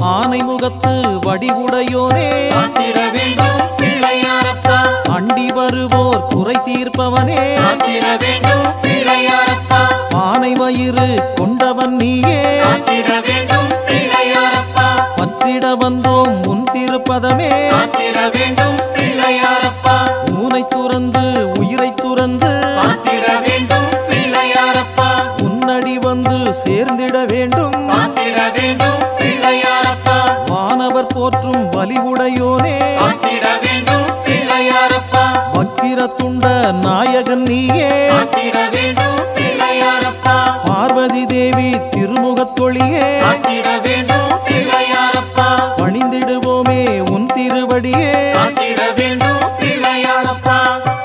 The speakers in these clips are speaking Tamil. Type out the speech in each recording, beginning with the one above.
ஆனை முகத்து வடிவுடையோனே காத்திட வேண்டும் பிள்ளையாரப்பா அண்டி வருவோர் குறை தீர்ப்பவனே காத்திட வேண்டும் பிள்ளையாரப்பா ஆனை வயிறு கொண்டவன் நீயே காத்திட வேண்டும் பிள்ளையாரப்பா பற்றிட வந்தோம் உன் திருப்பதமே காத்திட வேண்டும் பிள்ளையாரப்பா ஊனை துறந்து உயிரை துறந்து காத்திட வேண்டும் பிள்ளையாரப்பா உன்னடி வந்து சேர்ந்திட வேண்டும் காத்திட வேண்டும் பிள்ளையாரப்பா வானவர் போற்றும் வலிவுடையோனே காத்திட வேண்டும் பிள்ளையாரப்பா வக்கிர துண்ட நாயகன் நீயே காத்திட வேண்டும் பிள்ளையாரப்பா பார்வதி தேவி திருமுகத்தொழியே காத்திட வேண்டும் பிள்ளையாரப்பா பணிந்திடுவோமே உன் திருவடியே காத்திட வேண்டும் பிள்ளையாரப்பா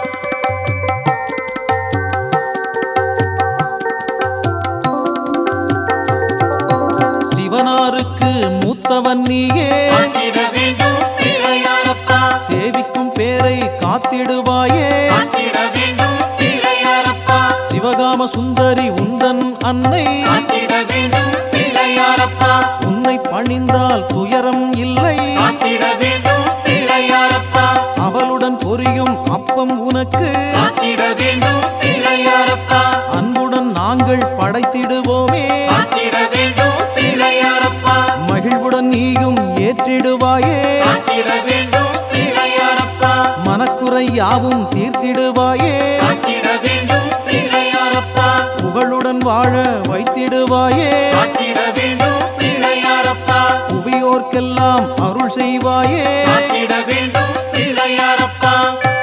சிவனாருக்கு மூத்தவன் நீயே காத்திட வேண்டும் பிள்ளையாரப்பா சேவிக்கும் பேரை காத்திடுவாயே காத்திட வேண்டும் பிள்ளையாரப்பா சிவகாம சுந்தரி உந்தன் அன்னை காத்திட வேண்டும் பிள்ளையாரப்பா உன்னை பணிந்தால் துயரம் இல்லை காத்திட வேண்டும் பிள்ளையாரப்பா அவளுடன் பொரியும் அப்பம் உனக்கு காத்திட வேண்டும் பிள்ளையாரப்பா அன்புடன் நாங்கள் படைத்திடுவோமே காத்திட வேண்டும் பிள்ளையாரப்பா மகிழ்வுடன் நீயும் ஏற்றிடுவாயே காத்திட வேண்டும் பிள்ளையாரப்பா மனக்குறை யாவும் தீர்த்திடுவாயே காத்திட வேண்டும் பிள்ளையாரப்பா புகழுடன் வாழ வைத்திடுவாயே காத்திட வேண்டும் பிள்ளையாரப்பா புவியோர்க்கெல்லாம் அருள் செய்வாயே காத்திட வேண்டும் பிள்ளையாரப்பா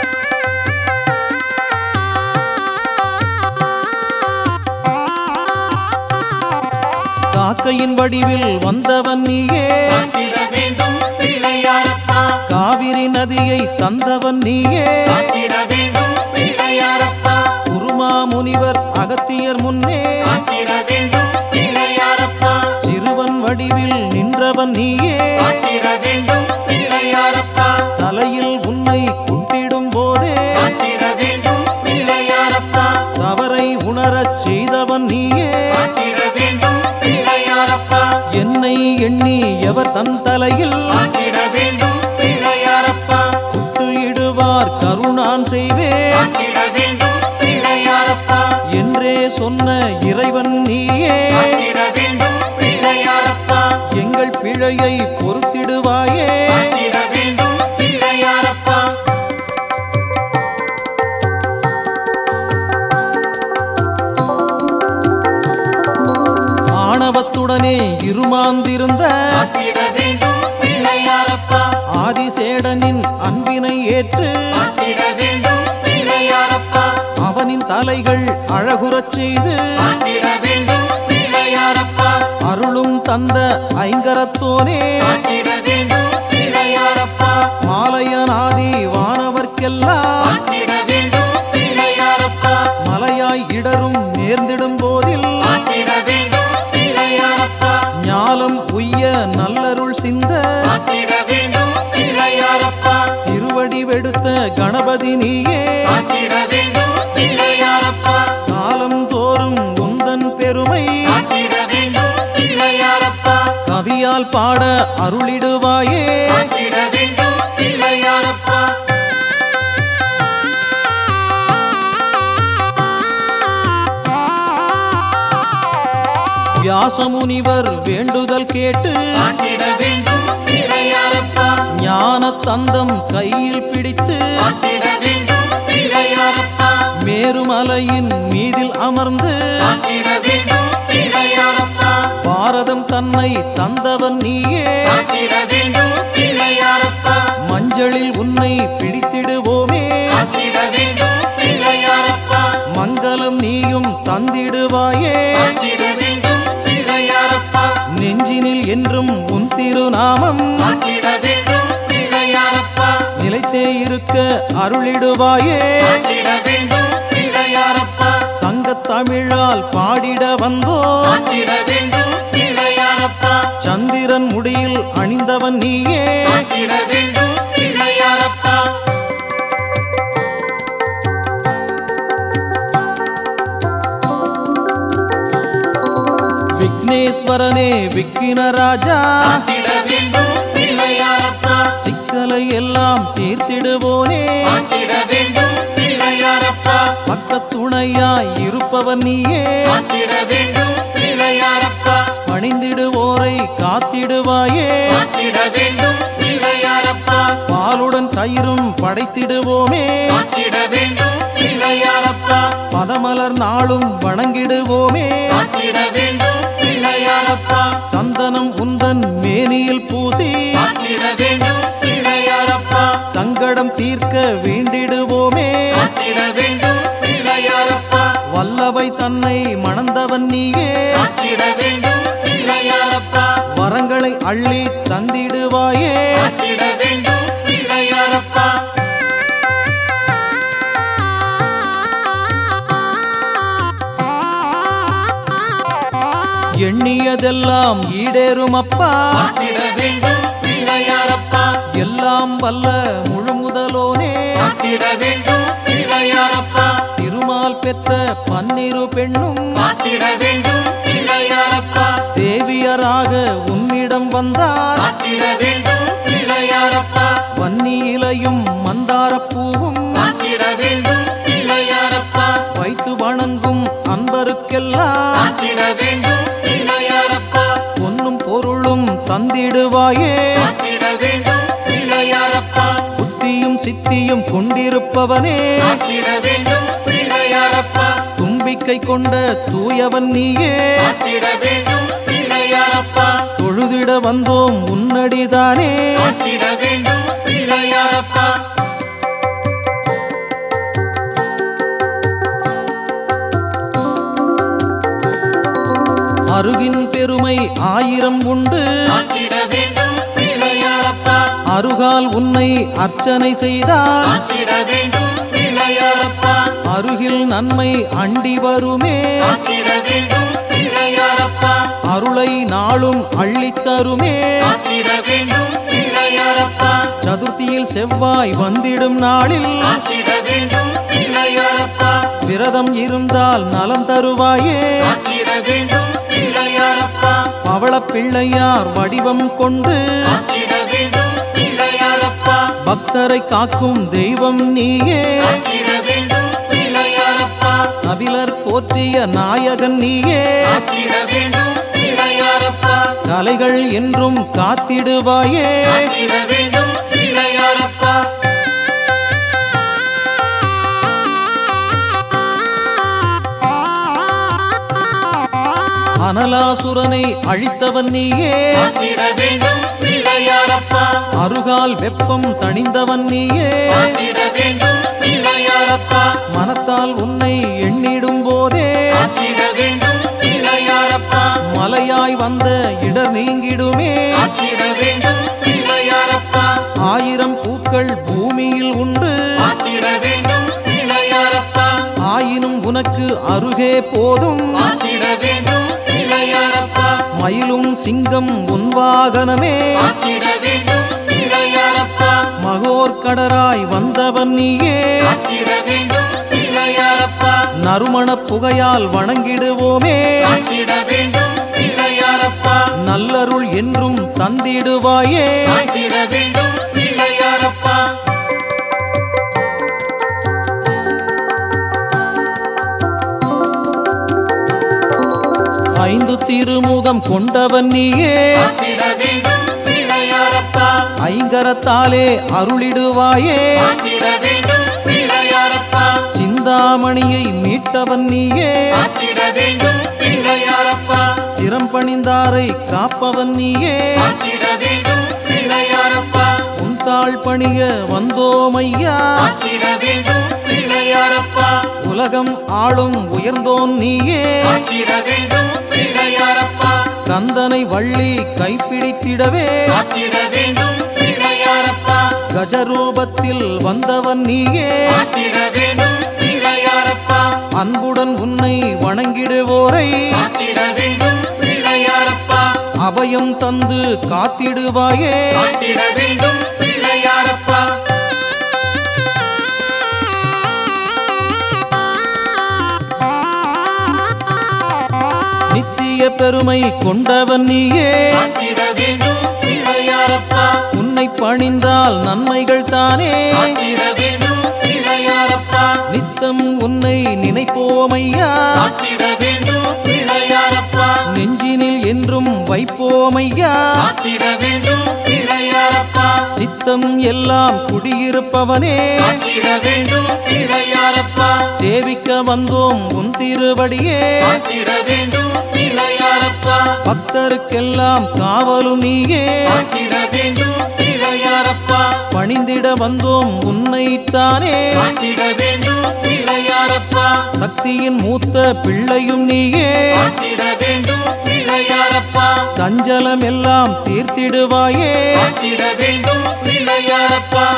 காக்கையின் வடிவில் வந்தவன் நீயே காத்திட வேண்டும் பிள்ளையாரப்பா காவிரி நதியை தந்தவன் நீயே காத்திட வேண்டும் பிள்ளையாரப்பா குருமா முனிவர் அகத்தியர் முன்னே காத்திட வேண்டும் பிள்ளையாரப்பா சிறுவன் வடிவில் நின்றவன் நீயே காத்திட வேண்டும் பிள்ளையாரப்பா தலையில் உன்னை குட்டிடும் போதே காத்திட வேண்டும் பிள்ளையாரப்பா தவறை உணரச் செய்தவன் நீயே காத்திட வேண்டும் பிள்ளையாரப்பா என்னை எண்ணி எவர் தன் தலையில் காத்திட வேண்டும் பிள்ளையாரப்பா குட்டு இடுவார் கருணான் செய்வேன் காத்திட வேண்டும் பிள்ளையாரப்பா என்றே சொன்ன இறைவன் நீயே காத்திட வேண்டும் பிள்ளையாரப்பா எங்கள் பிழையை பொறுத்திடுவாயே காத்திட வேண்டும் பிள்ளையாரப்பா ஆணவத்துடனே இருமாந்திருந்த காத்திட வேண்டும் பிள்ளையாரப்பா ஆதிசேடனின் அன்பினை ஏற்று காத்திட வேண்டும் பிள்ளையாரப்பா அவனின் தலைகள் அழகுறச் செய்து காத்திட வேண்டும் பிள்ளையாரப்பா அருளும் தந்த ஐங்கரத்தோனே காத்திட வேண்டும் பிள்ளையாரப்பா மாலையனாதி வானவர்க்கெல்லாம் காத்திட வேண்டும் பிள்ளையாரப்பா மலையாய் இடரும் நேர்ந்திடும் போதில் காத்திட வேண்டும் பிள்ளையாரப்பா ஞாலம் உய்ய நல்லருள் சிந்த காத்திட வேண்டும் பிள்ளையாரப்பா திருவடி வெடுத்த கணபதி நீயே காத்திட வேண்டும் பிள்ளையாரப்பா காலம் தோறும் உந்தன் பெருமை காத்திட வேண்டும் பிள்ளையாரப்பா கவியால் பாட அருளிடுவாயே காத்திட வேண்டும் பிள்ளையாரப்பா வியாசமுனிவர் வேண்டுதல் கேட்டு காத்திட வேண்டும் பிள்ளையாரப்பா ஞான தந்தம் கையில் பிடித்து காத்திட வேண்டும் பிள்ளையாரப்பா மேருமலையின் மீதில் அமர்ந்து காத்திட வேண்டும் பிள்ளையாரப்பா பாரதம் தன்னை தந்தவன் நீயே காத்திட வேண்டும் பிள்ளையாரப்பா மஞ்சளில் உன்னை பிடித்திடுவோமே காத்திட வேண்டும் பிள்ளையாரப்பா மங்களம் நீயும் தந்திடுவாயே காத்திட வேண்டும் பிள்ளையாரப்பா நெஞ்சினில் என்றும் உன் திருநாமம் காத்திட வேண்டும் பிள்ளையாரப்பா நிலைத்தே இருக்க அருளிடுவாயே காத்திட வேண்டும் பிள்ளையாரப்பா சங்கத் தமிழால் பாடிட வந்தோ காத்திட வேண்டும் பிள்ளையாரப்பா சந்திரன் முடியில் அணிந்தவன் நீயே காத்திட வேண்டும் பிள்ளையாரப்பா விக்னேஸ்வரனே விக்கின ராஜா காத்திட பக்கத்துணையாய் இருப்பவன் நீயே காத்திட வேண்டும் பிள்ளையாரப்பா பணிந்திடுவோரை காத்திடுவாயே காத்திட வேண்டும் பிள்ளையாரப்பா பாலுடன் தயிரும் படைத்திடுவோமே காத்திட வேண்டும் பிள்ளையாரப்பா பதமலர் நாளும் வணங்கிடுவோமே காத்திட வேண்டும் பிள்ளையாரப்பா சந்தனம் உந்தன் மேனியில் பூசி காத்திட வேண்டும் பிள்ளையாரப்பா சங்கடம் தீர்க்க வேண்டிடுவோமே காத்திட வேண்டும் பிள்ளையாரப்பா வல்லவை தன்னை மணந்தவன் நீயே காத்திட வேண்டும் பிள்ளையாரப்பா வரங்களை அள்ளி தந்திடுவாயே காத்திட வேண்டும் பிள்ளையாரப்பா எண்ணியதெல்லாம் ஈடேறும் அப்பா காத்திட வேண்டும் பிள்ளையாரப்பா எல்லாம் வல்ல முழுமுதலோனே காத்திட வேண்டும் பிள்ளையாரப்பா திருமால் பெற்ற பன்னிரு பெண்ணும் காத்திட வேண்டும் பிள்ளையாரப்பா தேவியராக உன்னிடம் வந்தார் காத்திட வேண்டும் பிள்ளையாரப்பா வன்னி இலையும் மந்தாரப் பூவும் காத்திட வேண்டும் பிள்ளையாரப்பா வைத்து வணங்கும் அன்பருக்கெல்லாம் காத்திட வேண்டும் பிள்ளையாரப்பா பொன்னும் பொருளும் தந்திடுவாயே காத்திட வேண்டும் பிள்ளையாரப்பா புத்தியும் சித்தியும் கொண்டிருப்பவனே காத்திட வேண்டும் பிள்ளையாரப்பா தும்பிக்கை கொண்ட தூயவன் நீயே காத்திட வேண்டும் பிள்ளையாரப்பா தொழுதிட வந்தோம் உன்னடிதானே காத்திட வேண்டும் பிள்ளையாரப்பா அருகின் பெருமை ஆயிரம் உண்டு காத்திட வேண்டும் பிள்ளையாரப்பா அருகால் உன்னை அர்ச்சனை செய்தால் காத்திட வேண்டும் பிள்ளையாரப்பா அருகில் நன்மை அண்டி வருமே காத்திட வேண்டும் பிள்ளையாரப்பா அருளை நாளும் அள்ளித்தருமே காத்திட வேண்டும் பிள்ளையாரப்பா சதுர்த்தியில் செவ்வாய் வந்திடும் நாளில் காத்திட வேண்டும் பிள்ளையாரப்பா விரதம் இருந்தால் நலம் தருவாயே காத்திட வேண்டும் பிள்ளையாரப்பா பவளப் பிள்ளையார் வடிவம் கொண்டு காத்திட வேண்டும் பிள்ளையாரப்பா பக்தரை காக்கும் தெய்வம் நீயே காத்திட வேண்டும் பிள்ளையாரப்பா கபிலர் போற்றிய நாயகன் நீயே காத்திட வேண்டும் பிள்ளையாரப்பா கலைகள் என்றும் காத்திடுவாயே காத்திட வேண்டும் பிள்ளையாரப்பா அனலாசுரனை அழித்தவன் நீயே காத்திட வேண்டும் பிள்ளையாரப்பா அருகால் வெப்பம் தணிந்தவன் நீயே காத்திட வேண்டும் பிள்ளையாரப்பா மனத்தால் உன்னை எண்ணிடும் போதே காத்திட வேண்டும் பிள்ளையாரப்பா மலையாய் வந்த இடர் நீங்கிடுமே காத்திட வேண்டும் பிள்ளையாரப்பா ஆயிரம் பூக்கள் பூமியில் உண்டு காத்திட வேண்டும் பிள்ளையாரப்பா ஆயினும் உனக்கு அருகே போதும் காத்திட வேண்டும் பிள்ளையாரப்பா மயிலும் சிங்கம் உன் வாகனமே காத்திட வேண்டும் பிள்ளையாரப்பா மகோர் கடராய் வந்தவன் நீயே காத்திட வேண்டும் பிள்ளையாரப்பா நறுமணப் புகையால் வணங்கிடுவோமே காத்திட வேண்டும் பிள்ளையாரப்பா நல்லருள் என்றும் தந்திடுவாயே காத்திட வேண்டும் பிள்ளையாரப்பா ஐந்து திருமுகம் கொண்டவன் நீயே காத்திட வேண்டும் பிள்ளையாரப்பா ஐங்கரத்தாலே அருளிடுவாயே காத்திட வேண்டும் பிள்ளையாரப்பா சிந்தாமணியை மீட்டவன் நீயே காத்திட வேண்டும் பிள்ளையாரப்பா சிரம் பணிந்தாரை காப்பவன் நீயே காத்திட வேண்டும் பிள்ளையாரப்பா உன் தாழ் பணிய வந்தோமையா காத்திட வேண்டும் பிள்ளையாரப்பா உலகம் ஆளும் உயர்ந்தோன் நீயே காத்திட வேண்டும் பிள்ளையாரப்பா கந்தனை வள்ளி கைப்பிடித்திடவே காத்திட வேண்டும் பிள்ளையாரப்பா கஜரூபத்தில் வந்தவன் நீயே காத்திட வேண்டும் பிள்ளையாரப்பா அன்புடன் உன்னை வணங்கிடுவோரை காத்திட வேண்டும் பிள்ளையாரப்பா அபயம் தந்து காத்திடுவாயே காத்திட வேண்டும் பிள்ளையாரப்பா நித்திய பெருமை கொண்டவன் நீயே காத்திட வேண்டும் பிள்ளையாரப்பா உன்னை பணிந்தால் நன்மைகள் தானே காத்திட வேண்டும் பிள்ளையாரப்பா நித்தம் உன்னை வைப்போமையா காத்திட வேண்டும் பிள்ளையாரப்பா நெஞ்சினில் என்றும் வைப்போமையா காத்திட வேண்டும் பிள்ளையாரப்பா சித்தம் எல்லாம் குடியிருப்பவனே காத்திட வேண்டும் பிள்ளையாரப்பா சேவிக்க வந்தோம் உன் திருவடியே காத்திட வேண்டும் பிள்ளையாரப்பா பக்தருக்கெல்லாம் காவலும் நீயே காத்திட வேண்டும் பிள்ளையாரப்பா பணிந்திட வந்தோம் உன்னைத்தானே காத்திட வேண்டும் பிள்ளையாரப்பா சக்தியின் மூத்த பிள்ளையும் நீயே காத்திட வேண்டும் பிள்ளையாரப்பா சஞ்சலம் எல்லாம் தீர்த்திடுவாயே காத்திட வேண்டும் பிள்ளையாரப்பா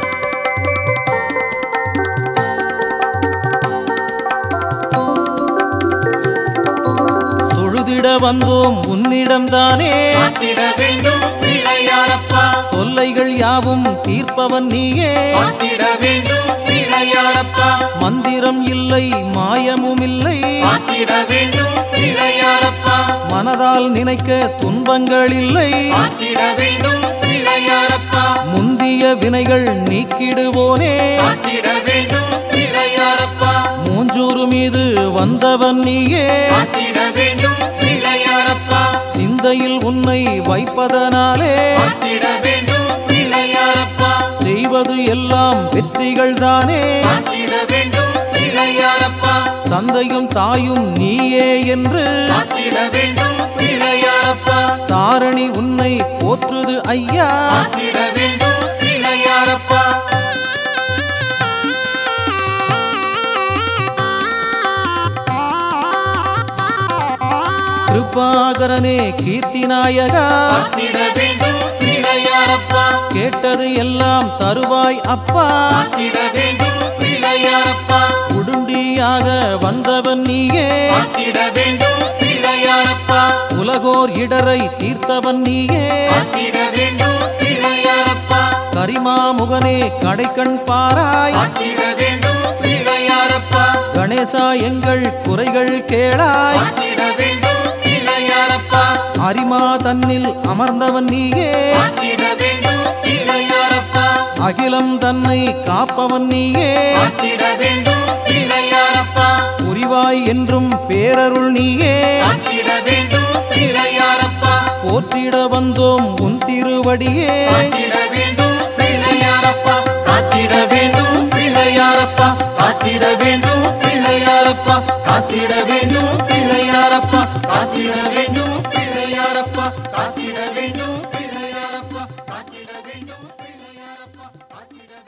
தொழுதிட வந்தோம் உன்னிடம்தானே காத்திட வேண்டும் பிள்ளையாரப்பா தொல்லைகள் யாவும் தீர்ப்பவன் நீயே காத்திட வேண்டும் பிள்ளையாரப்பா மந்திரம் இல்லை மாயமும் இல்லை காத்திட வேண்டும் பிள்ளையாரப்பா மனதால் நினைக்க துன்பங்கள் இல்லை காத்திட வேண்டும் பிள்ளையாரப்பா முந்திய வினைகள் நீக்கிடுவோனே காத்திட வேண்டும் பிள்ளையாரப்பா மூஞ்சூறு மீது வந்தவன் நீயே காத்திட வேண்டும் பிள்ளையாரப்பா சிந்தையில் உன்னை வைப்பதனாலே காத்திட வேண்டும் பிள்ளையாரப்பா செய்வது எல்லாம் வெற்றிகள் தானே காத்திட வேண்டும் பிள்ளையாரப்பா தந்தையும் தாயும் நீயே என்று காத்திட வேண்டும் பிள்ளையாரப்பா தாரணி உன்னை போற்றுது ஐயா காத்திட வேண்டும் பிள்ளையாரப்பா கிருபாகரனே கீர்த்தி நாயகா காத்திட வேண்டும் பிள்ளையாரப்பா கேட்டது எல்லாம் தருவாய் அப்பா காத்திட வேண்டும் பிள்ளையாரப்பா உடுண்டியாக வந்தவன் நீயே காத்திட வேண்டும் பிள்ளையாரப்பா உலகோர் இடரை தீர்த்தவன் நீயே காத்திட வேண்டும் பிள்ளையாரப்பா கரிமாமுகனே கடைக்கண் பாராய் காத்திட வேண்டும் பிள்ளையாரப்பா கணேசா எங்கள் குறைகள் கேளாய் காத்திட வேண்டும் பிள்ளையாரப்பா அரிமா தன்னில் அமர்ந்தவன் நீயே காத்திட வேண்டும் பிள்ளையாரப்பா அகிலம் தன்னை காப்பவன் நீயே காத்திட வேண்டும் பிள்ளையாரப்பா புரிவாய் என்றும் பேரருள் நீயே காத்திட வேண்டும் பிள்ளையாரப்பா போற்றிட வந்தோம் உன் திருவடியே காத்திட வேண்டும் பிள்ளையாரப்பா காத்திட வேண்டும் பிள்ளையாரப்பா காத்திட வேண்டும் பிள்ளையாரப்பா காத்திட வேண்டும் பிள்ளையாரப்பா காத்திட வேண்டும் பிள்ளையாரப்பா காத்திட வேண்டும் பிள்ளையாரப்பா காத்திட வேண்டும் பிள்ளையாரப்பா காத்திட